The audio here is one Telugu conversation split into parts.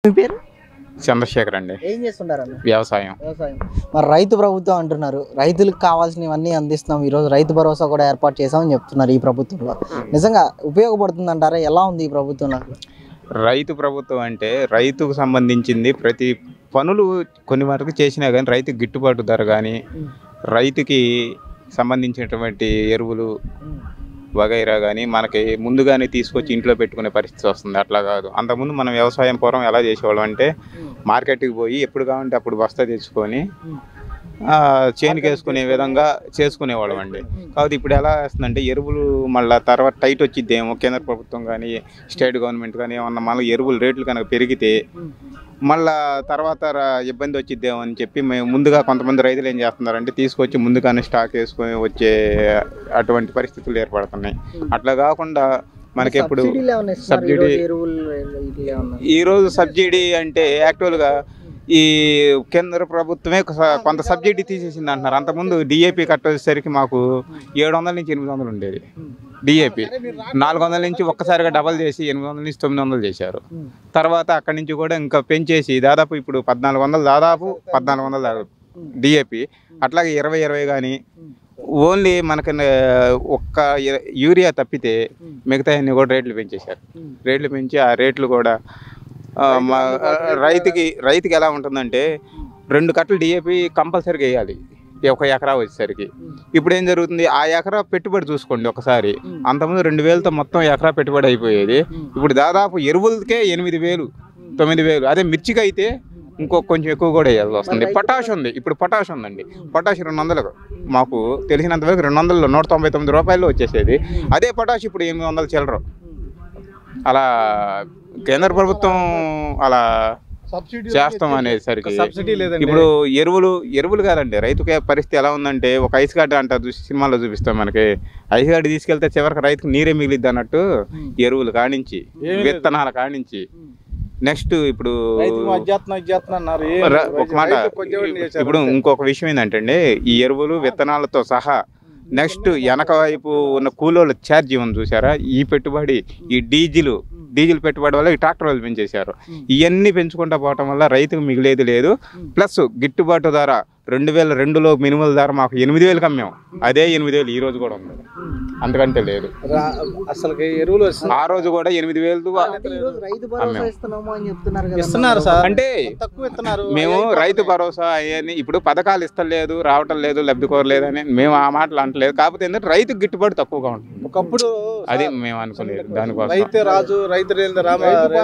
మీ పేరు చంద్రశేఖర్ అండి ఏం చేస్తుంటారన్న వ్యవసాయం వ్యవసాయం మరి రైతు ప్రభుత్వం అంటున్నారు రైతులకు కావాల్సినవన్నీ అందిస్తున్నాం ఈరోజు రైతు భరోసా కూడా ఏర్పాటు చేసామని చెప్తున్నారు ఈ ప్రభుత్వంలో నిజంగా ఉపయోగపడుతుంది అంటారా ఎలా ఉంది ఈ ప్రభుత్వంలో రైతు ప్రభుత్వం అంటే రైతుకు సంబంధించింది ప్రతి పనులు కొన్ని వరకు చేసినా కానీ రైతుకి గిట్టుబాటు ధర కానీ రైతుకి సంబంధించినటువంటి ఎరువులు వగైరా కానీ మనకి ముందుగానే తీసుకొచ్చి ఇంట్లో పెట్టుకునే పరిస్థితి వస్తుంది అట్లా కాదు అంతకుముందు మనం వ్యవసాయం పూర్వం ఎలా చేసేవాళ్ళం అంటే మార్కెట్కి పోయి ఎప్పుడు కావాలంటే అప్పుడు బస్తా తెచ్చుకొని ఆ, చేనుకి వేసుకునే విధంగా చేసుకునేవాళ్ళం అండి కాబట్టి ఇప్పుడు ఎలా వేస్తుందంటే ఎరువులు మళ్ళీ తర్వాత టైట్ వచ్చిద్దేమో కేంద్ర ప్రభుత్వం కానీ స్టేట్ గవర్నమెంట్ కానీ ఏమన్నా మళ్ళీ ఎరువుల రేట్లు కనుక పెరిగితే మళ్ళా తర్వాత రా- ఇబ్బంది వచ్చిద్దేమో అని చెప్పి మేము ముందుగా కొంతమంది రైతులు ఏం చేస్తున్నారంటే తీసుకొచ్చి ముందుగానే స్టాక్ వేసుకొని వచ్చే అటువంటి పరిస్థితులు ఏర్పడుతున్నాయి అట్లా కాకుండా మనకి ఎప్పుడు సబ్సిడీలు ఏమన్నా ఇస్తున్నారు సబ్సిడీ- ఈరోజు ఎరువులు ఇట్లా ఏమన్నా ఈ రోజు సబ్సిడీ అంటే యాక్చువల్గా ఈ కేంద్ర ప్రభుత్వమే కొ- కొంత సబ్సిడీ తీసేసింది అంటున్నారు అంతకుముందు డిఏపి కట్టేసరికి మాకు ఏడు వందల నుంచి ఎనిమిది వందలు ఉండేది డిఏపి నాలుగు వందల నుంచి ఒక్కసారిగా డబల్ చేసి ఎనిమిది వందల నుంచి తొమ్మిది వందలు చేశారు తర్వాత అక్కడి నుంచి కూడా ఇంకా పెంచేసి దాదాపు ఇప్పుడు పద్నాలుగు వందలు దాదాపు పద్నాలుగు వందలు దాదాపు డిఏపి అట్లాగే ఇరవై ఇరవై కానీ ఓన్లీ మనకి న- ఒక్క ఇర- యూరియా తప్పితే మిగతా అన్ని కూడా రేట్లు పెంచేశారు రేట్లు పెంచి ఆ రేట్లు కూడా ఆ, మా రైతుకి రైతుకి ఎలా ఉంటుందంటే రెండు కట్టలు డిఏపి కంపల్సరీగా వేయాలి ఈ ఒక ఎకరా వచ్చేసరికి ఇప్పుడు ఏం జరుగుతుంది ఆ ఎకరా పెట్టుబడి చూసుకోండి ఒకసారి అంతకుముందు రెండు వేలతో మొత్తం ఎకరా పెట్టుబడి అయిపోయేది ఇప్పుడు దాదాపు ఎరువులకే ఎనిమిది వేలు తొమ్మిది వేలు అదే మిర్చికి అయితే ఇంకో కొంచెం ఎక్కువ కూడా వేయాల్సి వస్తుంది పొటాష్ ఉంది ఇప్పుడు పొటాష్ ఉందండి పొటాష్ రెండు వందలకు మాకు తెలిసినంత వరకు రెండు వందలు నూట తొంభై తొమ్మిది రూపాయలు వచ్చేసేది అదే పొటాష్ ఇప్పుడు ఎనిమిది వందలు చిల్లరు అలా కేంద్ర ప్రభుత్వం అలా చేస్తాం అనేసరికి సబ్సిడీ లేదండి ఇప్పుడు ఎరువులు ఎరువులు కాదండి రైతుకి పరిస్థితి ఎలా ఉందంటే ఒక ఐస్ గడ్డ అంటారు చూసి సినిమాలో చూపిస్తాం మనకి ఐస్ గడ్డ తీసుకెళ్తే చివరికి రైతుకు నీరే మిగిలిద్ది అన్నట్టు ఎరువులు కానించి ఏమీ లేదు. విత్తనాల కానించి నెక్స్ట్ ఇప్పుడు రైతుకు అధ్యాత్మ అధ్యాత్మ అన్నారు ఏం ర- లేదు. ఒక మాట రైతు కొంచెం చేశారు ఇప్పుడు అంతే. ఇంకొక విషయం ఏంటంటే అండి, ఈ ఎరువులు విత్తనాలతో సహా నెక్స్ట్ వెనక వైపు ఉన్న కూలోళ్ళ ఛార్జీ ఉంది చూసారా ఈ పెట్టుబడి ఈ డీజిల్ డీజిల్ పెట్టుబడి వల్ల ఈ ట్రాక్టర్ వాళ్ళు పెంచేశారు ఇవన్నీ పెంచుకుంటా పోవటం వల్ల రైతుకు మిగిలేది లేదు ప్లస్ గిట్టుబాటు ధర రెండు వేల రెండులో మినిమల్ ధర మాకు ఎనిమిది వేలకు అమ్మాం అదే ఎనిమిది వేలు ఈ రోజు కూడా ఉంది అంతకంటే లేదు రా- అసలుకి ఎరువులు వస్తున్నాయి. ఆ రోజు కూడా ఎనిమిది వేలు అంటే ఈరోజు రైతు భరోసా ఇస్తున్నాము అని చెప్తున్నారు కదా ఇస్తున్నారు సార్ అంటే తక్కువ ఇస్తున్నారు మేము రైతు భరోసా అవన్నీ ఇప్పుడు పథకాలు ఇస్తలేదు రావటం లేదు లబ్ధి కోరలేదు అని మేము ఆ మాటలు అంటలేదు కాకపోతే ఏంటంటే రైతుకు గిట్టుబాటు తక్కువగా ఉంటుంది ఒకప్పుడు అది మేము అనుకునేది దానికోసం రైతే రాజు రైతు రేంద్ర రామ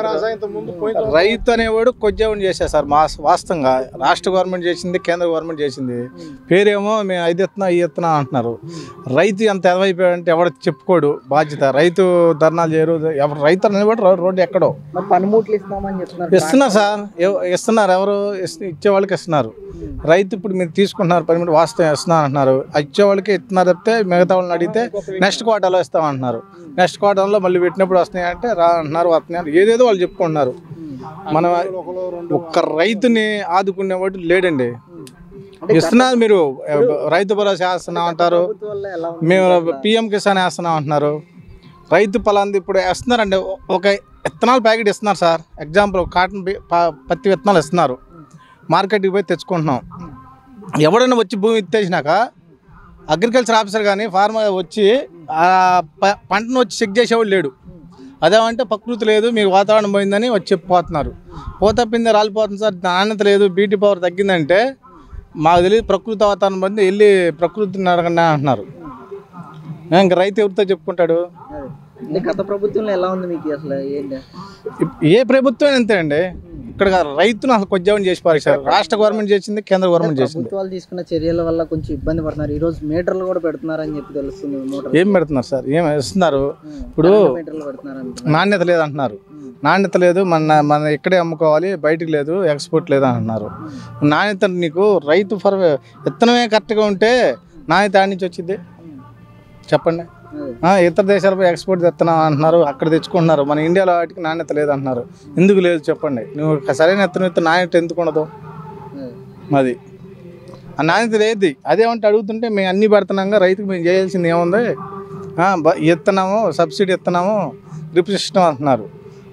రైతు అనేవాడు కొద్దిగా చేశారు సార్ మా వాస్తవంగా రాష్ట్ర గవర్నమెంట్ చేసింది కేంద్ర గవర్నమెంట్ చేసింది పేరేమో మేము ఐదు ఇస్తున్నా ఈ ఇస్తున్నా అంటున్నారు రైతు ఎంత ఎదవైపోయాడంటే ఎవడు చెప్పుకోడు బాధ్యత రైతు ధర్నాలు చేయరు ఎవరు రైతు అనేవాడు రో- రోడ్డు ఎక్కడో మరి పనిముట్లు ఇస్తామని చెప్తున్నారు ఇస్తున్నారు సార్ ఎవ- ఇస్తున్నారు ఎవరు ఇస్- ఇచ్చే వాళ్ళకి ఇస్తున్నారు రైతు ఇప్పుడు మీరు తీసుకుంటున్నారు పని మీద వాస్తవం ఇస్తున్నారు అంటున్నారు ఆ ఇచ్చే వాళ్ళకి ఇస్తున్నారు తప్పితే మిగతా వాళ్ళని అడిగితే నెక్స్ట్ క్వార్టర్లో ఇస్తామంటున్నారు నెక్స్ట్ క్వార్టర్లో మళ్ళీ పెట్టినప్పుడు వస్తున్నాయి అంటే రా అంటున్నారు వస్తున్నాయి ఏదేదో వాళ్ళు చెప్పుకుంటున్నారు మనం ఒక్క రైతుని ఆదుకునేవాడు లేడండి ఇస్తున్నారు మీరు రైతు భరోసా వేస్తున్నాం అంటారు ప్రభుత్వం వల్ల ఎలా ఉంది మేము పిఎం కిసాన్ వేస్తున్నాం అంటున్నారు రైతు పొలాంది ఇప్పుడు వేస్తున్నారండి ఒక విత్తనాలు ప్యాకెట్ ఇస్తున్నారు సార్ ఎగ్జాంపుల్ కాటన్ బి- ప- పత్తి విత్తనాలు ఇస్తున్నారు మార్కెట్కి పోయి తెచ్చుకుంటున్నాం ఎవడైనా వచ్చి భూమి ఇచ్చేసినాక అగ్రికల్చర్ ఆఫీసర్ కానీ ఫార్మర్ వచ్చి ఆ ప- పంటను వచ్చి చెక్ చేసేవాడు లేడు అదేమంటే ప్రకృతి లేదు మీకు వాతావరణం పోయిందని వచ్చి చెప్పిపోతున్నారు పోతప్పింది రాలిపోతుంది సార్ నాణ్యత లేదు బీటీ పవర్ తగ్గిందంటే మాకు తెలియదు ప్రకృతి వాతావరణం పోయింది వెళ్ళి ప్రకృతిని అడగండి అంటున్నారు ఇంకా రైతు ఎవరితో చెప్పుకుంటాడు అదే. అంటే గత ప్రభుత్వంలో ఎలా ఉంది మీకు అసలు ఏంటి ఇప్- ఏ ప్రభుత్వం అంతే అండి ఇక్కడ కాదు, రైతును అసలు కొద్దిగా చేసి పారేశారు రాష్ట్ర గవర్నమెంట్ చేసింది కేంద్ర గవర్నమెంట్ చేసింది ప్రభుత్వాలు తీసుకున్న చర్యల వల్ల కొంచెం ఇబ్బంది పడుతున్నారు ఈ రోజు మీటర్లు కూడా పెడుతున్నారు అని చెప్పి తెలుస్తుంది మోటార్ ఏం పెడుతున్నారు సార్ ఏం ఇస్తున్నారు ఇప్పుడు మీటర్లు పెడుతున్నారు నాణ్యత లేదు అంటున్నారు నాణ్యత లేదు మన మన ఇక్కడే అమ్ముకోవాలి బయటికి లేదు ఎక్స్పోర్ట్ లేదు అంటున్నారు నాణ్యత నీకు రైతు ఫర్ విత్తనమే కరెక్ట్గా ఉంటే నాణ్యత ఆడి నుంచి వచ్చింది చెప్పండి ఆ, ఇతర దేశాలపై ఎక్స్పోర్ట్ తెస్తున్నాం అంటున్నారు అక్కడ తెచ్చుకుంటున్నారు మన ఇండియాలో వాటికి నాణ్యత లేదు అంటున్నారు ఎందుకు లేదు చెప్పండి నువ్వు ఒక సరైన విత్తనం ఇస్తే నాణ్యత ఎందుకు ఉండదు అది ఆ నాణ్యత లేదు అదేమంటే అడుగుతుంటే మేము అన్నీ పెడుతున్నాగా రైతుకు మేము చేయాల్సింది ఏముంది ఆ, బ- ఇస్తున్నాము సబ్సిడీ ఇస్తున్నాము డ్రిప్ సిస్టమ్ అంటున్నారు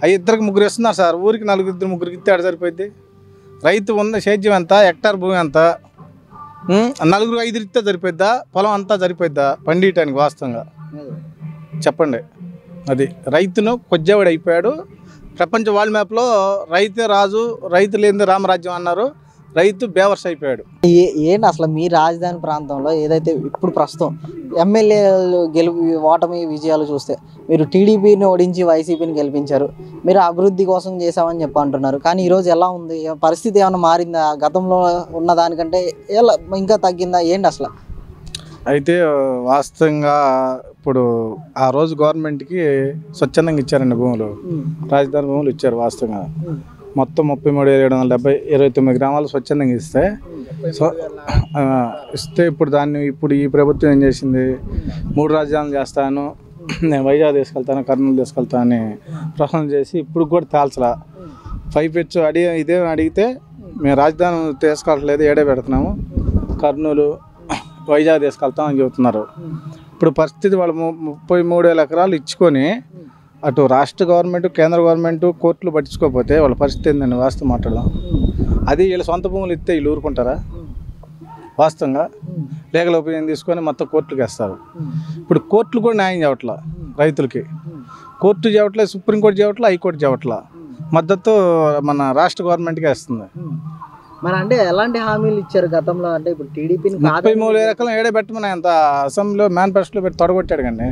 అవి ఇద్దరికి ముగ్గురు ఇస్తున్నారు సార్ ఊరికి నలుగురు ఇద్దరు ముగ్గురికి ఇస్తే ఆడ సరిపోద్ది రైతు ఉన్న సేద్యం ఎంత హెక్టార్ భూమి ఎంత ఉం? నలుగురు ఐదు ఇస్తే సరిపోద్దా పొలం అంతా సరిపోద్దా పండియటానికి వాస్తవంగా చెప్పండి అది రైతును కొద్దివాడు అయిపోయాడు ప్రపంచ వరల్డ్ మ్యాప్లో రైతే రాజు రైతు లేని రామరాజ్యం అన్నారు రైతు బేవర్స్ అయిపోయాడు ఏ- ఏంటి అసలు మీ రాజధాని ప్రాంతంలో ఏదైతే ఇప్పుడు ప్రస్తుతం ఎమ్మెల్యేలు గెలుపు ఓటమి విజయాలు చూస్తే మీరు టీడీపీని ఓడించి వైసీపీని గెలిపించారు మీరు అభివృద్ధి కోసం చేశామని చెప్పి అంటున్నారు కానీ ఈరోజు ఎలా ఉంది ఏ- పరిస్థితి ఏమైనా మారిందా గతంలో ఉన్న దానికంటే ఎలా ఇంకా తగ్గిందా ఏంటి అసలు అయితే వాస్తవంగా ఇప్పుడు ఆ రోజు గవర్నమెంట్కి స్వచ్ఛందంగా ఇచ్చారండి భూములు రాజధాని భూములు ఇచ్చారు వాస్తవంగా మొత్తం ముప్పై మూడు వేల ఏడు వందల డెబ్బై ఇరవై తొమ్మిది గ్రామాలు స్వచ్ఛందంగా ఇస్తే సో ఆ, ఇస్తే ఇప్పుడు దాన్ని ఇప్పుడు ఈ ప్రభుత్వం ఏం చేసింది మూడు రాజధానులు చేస్తాను నేను వైజాగ్ తీసుకెళ్తాను కర్నూలు తీసుకెళ్తాను అని ప్రశ్న చేసి ఇప్పుడు కూడా తేల్చలా పైపెచ్చు అడిగి ఇదే అడిగితే మేము రాజధాని తీసుకెళ్ళట్లేదు ఏడే పెడుతున్నాము కర్నూలు వైజాగ్ తీసుకెళ్తాం అని చెబుతున్నారు ఇప్పుడు పరిస్థితి వాళ్ళు ము- ముప్పై మూడు వేల ఎకరాలు ఇచ్చుకొని అటు రాష్ట్ర గవర్నమెంట్ కేంద్ర గవర్నమెంట్ కోర్టులు పట్టించుకోకపోతే వాళ్ళ పరిస్థితి ఏందండి వాస్తవం మాట్లాడదాం అది వీళ్ళ సొంత భూములు ఇస్తే వీళ్ళు ఊరుకుంటారా వాస్తవంగా లీగల్ ఒపీనియన్ తీసుకొని మొత్తం కోర్టులకు వేస్తారు ఇప్పుడు కోర్టులు కూడా న్యాయం చేయట్లా రైతులకి కోర్టు చేయట్లే సుప్రీంకోర్టు చేయట్లా హైకోర్టు చేయట్లా మద్దతు మన రాష్ట్ర గవర్నమెంట్కే వేస్తుంది మరి అంటే ఎలాంటి హామీలు ఇచ్చారు గతంలో అంటే ఇప్పుడు టీడీపీని ముప్పై మూడు వేల ఎకరం ఏడే పెట్టమని అంత అసెంబ్లీలో మేనిఫెస్టోలో పెట్టి తొడగొట్టాడు కండి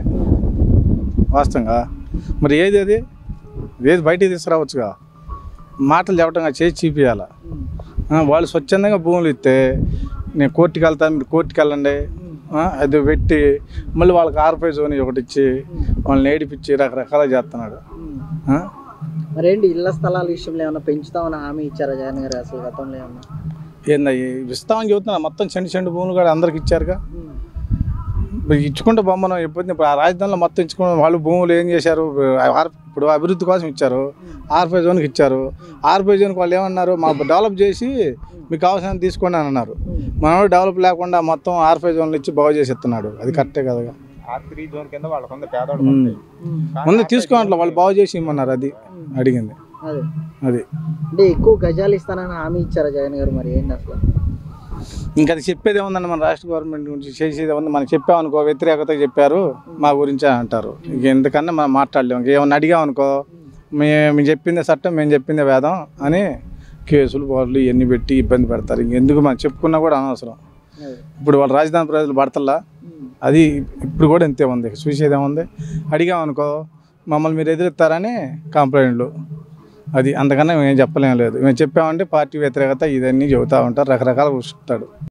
వాస్తవంగా మరి ఏది అది ఏది బయటికి తీసుకురావచ్చుగా మాటలు చెప్పడంగా చేసి చూపించాల వాళ్ళు స్వచ్ఛందంగా భూములు ఇస్తే నేను కోర్టుకి వెళ్తాను మీరు కోర్టుకి వెళ్ళండి ఆ, అది పెట్టి మళ్ళీ వాళ్ళకి ఆర్పై జోన్ ఒకటి ఇచ్చి వాళ్ళని ఏడిపించి రకరకాల చేస్తున్నాడు ఆ? మరి ఏంటి ఇళ్ల స్థలాల విషయంలో ఏమైనా పెంచుతామని హామీ ఇచ్చారా జగన్ గారు అసలు గతంలో ఏమన్నా ఏందయ్యి ఇస్తామని చెబుతున్నా మొత్తం చెండు చెండు భూములు కూడా అందరికి ఇచ్చారుగా ఇప్పుడు ఇచ్చుకుంటే బొమ్మను ఎప్పుడు ఇప్పుడు ఆ రాజధానిలో మొత్తం ఇచ్చుకున్న వాళ్ళు భూములు ఏం చేశారు ఆర్- ఇప్పుడు అభివృద్ధి కోసం ఇచ్చారు ఆర్పై జోన్కి ఇచ్చారు ఆర్పై జోన్కి వాళ్ళు ఏమన్నారు మాకు డెవలప్ చేసి మీకు అవసరం తీసుకోండి అని అన్నారు మనం డెవలప్ లేకుండా మొత్తం ఆర్పై జోన్లు ఇచ్చి బాగు చేసి ఇస్తున్నాడు అది కరెక్టే కదా ఆ త్రీ జోన్ కింద వాళ్ళకు ఉంది పేదవాడు ఉమ్. ముందు తీసుకోవట్లే వాళ్ళు బాగు చేసి ఇమ్మన్నారు అది అడిగింది అదే అది అంటే ఎక్కువ గజాలు ఇస్తానని హామీ ఇచ్చారా జగన్ గారు మరి ఏంటి అసలు ఇంకా అది చెప్పేది ఏముందండి మన రాష్ట్ర గవర్నమెంట్ గురించి చేసేది ఏముంది మనకి చెప్పామనుకో వ్యతిరేకత చెప్పారు మా గురించి అంటారు ఇంక ఎందుకన్నా మనం మాట్లాడలేము ఇంకేమన్నా అడిగామనుకో మేము మేము చెప్పిందే చట్టం మేము చెప్పిందే వేదం అని కేసులు వాళ్ళు ఇవన్నీ పెట్టి ఇబ్బంది పెడతారు ఇంకెందుకు మనం చెప్పుకున్నా కూడా అనవసరం అదే. ఇప్పుడు వాళ్ళ రాజధాని ప్రజలు పడతల్లా అది ఇప్పుడు కూడా ఇంతే ఉంది చూసేది ఏముంది అడిగామనుకో మమ్మల్ని మీరు ఎదురెత్తారని కంప్లైంట్లు అది అంతకన్నా మేము ఏం చెప్పలేం లేదు మేము చెప్పామంటే పార్టీ వ్యతిరేకత ఇదన్నీ చెబుతూ ఉంటారు రకరకాల చెప్తాడు